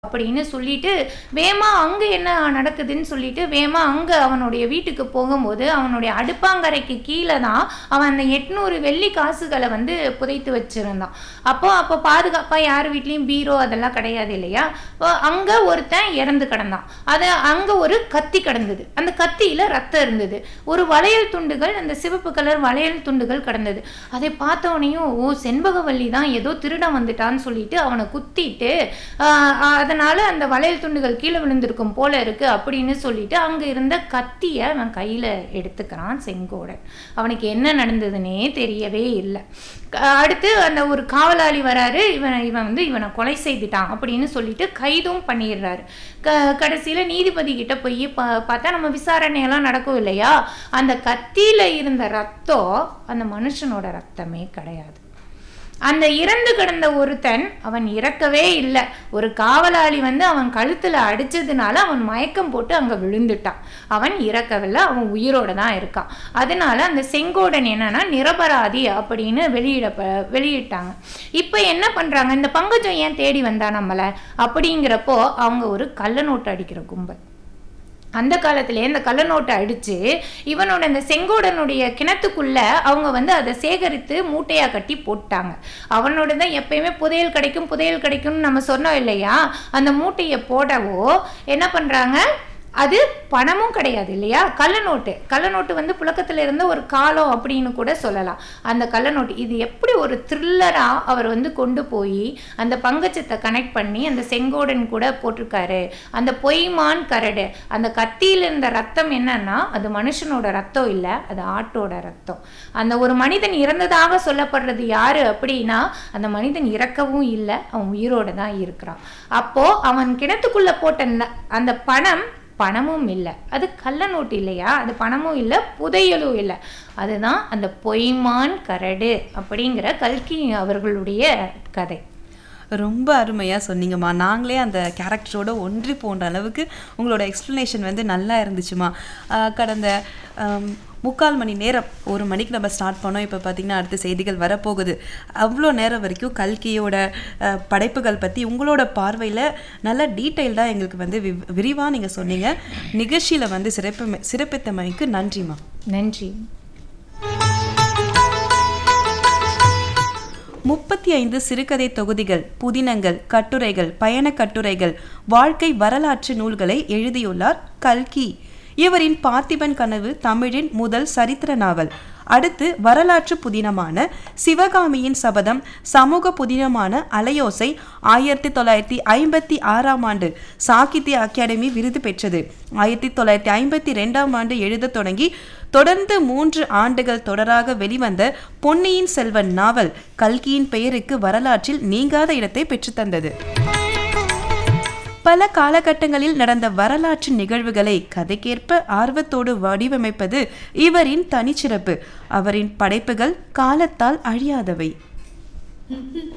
அப்படின்னு சொல்லிட்டு வேமா அங்கே என்ன நடக்குதுன்னு சொல்லிட்டு வேமா அங்கே அவனுடைய வீட்டுக்கு போகும்போது அவனுடைய அடுப்பாங்கரைக்கு கீழே தான் அவன் அந்த எட்நூறு வெள்ளி காசுகளை வந்து புதைத்து வச்சிருந்தான் அப்போ அப்போ பாதுகாப்பாக யார் வீட்லேயும் பீரோ அதெல்லாம் கிடையாது இல்லையா அங்கே ஒருத்தன் இறந்து கிடந்தான் அது அங்கே ஒரு கத்தி கிடந்தது அந்த கத்தியில் ரத்தம் இருந்தது ஒரு வளையல் துண்டுகள் அந்த சிவப்பு கலர் வளையல் துண்டுகள் கிடந்தது அதை பார்த்தவனையும் ஓ செண்பகவல்லி தான் ஏதோ திருடன் வந்துட்டான்னு சொல்லிட்டு அவனை குத்திட்டு ஆஹ், ஆஹ், அதனால அந்த வளையல் துண்டுகள் கீழே விழுந்திருக்கும் போல இருக்கு அப்படின்னு சொல்லிட்டு அங்க இருந்த கத்தியை அவன் கையில எடுத்துக்கிறான் செங்கோடன் அவனுக்கு என்ன நடந்ததுன்னே தெரியவே இல்லை அடுத்து அந்த ஒரு காவலாளி வராரு இவன் இவன் வந்து இவனை கொலை செய்துட்டான் அப்படின்னு சொல்லிட்டு கைதும் பண்ணிடுறாரு க கடைசியில் நீதிபதி கிட்ட போய் பா பார்த்தா நம்ம விசாரணையெல்லாம் நடக்கும் இல்லையா அந்த கத்தியில இருந்த ரத்தம் அந்த மனுஷனோட ரத்தமே கிடையாது அந்த இறந்து கிடந்த ஒருத்தன் அவன் இறக்கவே இல்லை ஒரு காவலாளி வந்து அவன் கழுத்துல அடிச்சதுனால அவன் மயக்கம் போட்டு அங்க விழுந்துட்டான் அவன் இறக்கவில்லை அவன் உயிரோட தான் இருக்கான் அதனால அந்த செங்கோடன் என்னன்னா நிரபராதி அப்படின்னு வெளியிட வெளியிட்டாங்க இப்போ என்ன பண்றாங்க இந்த பங்கஜம் ஏன் தேடி வந்தா நம்மளை அப்படிங்கிறப்போ அவங்க ஒரு கள்ள நோட்டு அடிக்கிற கும்பல் அந்த காலத்திலே இந்த கள்ள நோட்டை அடித்து இவனோட இந்த செங்கோடனுடைய கிணத்துக்குள்ள அவங்க வந்து அதை சேகரித்து மூட்டையாக கட்டி போட்டாங்க அவனோட தான் எப்பயுமே புதையல் கிடைக்கும் புதையல் கிடைக்கும்னு நம்ம சொன்னோம் இல்லையா அந்த மூட்டையை போடவோ என்ன பண்ணுறாங்க அது பணமும் கிடையாது இல்லையா கள்ள நோட்டு கள்ள நோட்டு வந்து புழக்கத்தில் இருந்த ஒரு காலம் அப்படின்னு கூட சொல்லலாம் அந்த கள்ள நோட்டு இது எப்படி ஒரு த்ரில்லராக அவர் வந்து கொண்டு போய் அந்த பங்கச்சத்தை கனெக்ட் பண்ணி அந்த செங்கோடன் கூட போட்டிருக்காரு அந்த பொய்மான் கரடு அந்த கத்தியில் இருந்த ரத்தம் என்னன்னா அது மனுஷனோட ரத்தம் இல்லை அது ஆட்டோட ரத்தம் அந்த ஒரு மனிதன் இறந்ததாக சொல்லப்படுறது யாரு அப்படின்னா அந்த மனிதன் இறக்கவும் இல்லை அவன் உயிரோட தான் இருக்கிறான் அப்போ அவன் கிணத்துக்குள்ள போட்ட அந்த- அந்த பணம் பணமும் இல்லை அது கள்ள நோட்டு இல்லையா அது பணமும் இல்லை புதையலும் இல்லை அதுதான் அந்த பொய்மான் கரடு அப்படிங்கிற கல்கி அவர்களுடைய கதை ரொம்ப அருமையாக சொன்னீங்கம்மா நாங்களே அந்த கேரக்டரோட ஒன்றி போன்ற அளவுக்கு உங்களோட எக்ஸ்ப்ளனேஷன் வந்து நல்லா இருந்துச்சுமா ஆஹ் கடந்த ஆம், முக்கால் மணி நேரம் ஒரு மணிக்கு நம்ம ஸ்டார்ட் பண்ணோம் இப்போ பார்த்தீங்கன்னா அடுத்த செய்திகள் வரப்போகுது அவ்வளோ நேரம் வரைக்கும் கல்கியோட ஆஹ், படைப்புகள் பற்றி உங்களோட பார்வையில் நல்ல டீட்டெயில்டாக எங்களுக்கு வந்து வி விரிவாக நீங்கள் சொன்னீங்க நிகழ்ச்சியில் வந்து சிறப்பு சிறப்பித்தமைக்கு நன்றிம்மா நன்றி முப்பத்தி ஐந்து சிறுகதை தொகுதிகள் புதினங்கள் கட்டுரைகள் பயணக் கட்டுரைகள் வாழ்க்கை வரலாற்று நூல்களை எழுதியுள்ளார் கல்கி இவரின் பார்த்திபன் கனவு தமிழின் முதல் சரித்திர நாவல் அடுத்து வரலாற்று புதினமான சிவகாமியின் சபதம் சமூக புதினமான அலையோசை ஆயிரத்தி தொள்ளாயிரத்தி ஐம்பத்தி ஆறாம் ஆண்டு சாகித்ய அகாடமி விருது பெற்றது ஆயிரத்தி தொள்ளாயிரத்தி ஐம்பத்தி ரெண்டாம் ஆண்டு எழுதத் தொடங்கி தொடர்ந்து மூன்று ஆண்டுகள் தொடராக வெளிவந்த பொன்னியின் செல்வன் நாவல் கல்கியின் பெயருக்கு வரலாற்றில் நீங்காத இடத்தை பெற்றுத்தந்தது பல காலகட்டங்களில் நடந்த வரலாற்று நிகழ்வுகளை கதைக்கேற்ப ஆர்வத்தோடு வடிவமைப்பது இவரின் தனிச்சிறப்பு அவரின் படைப்புகள் காலத்தால் அழியாதவை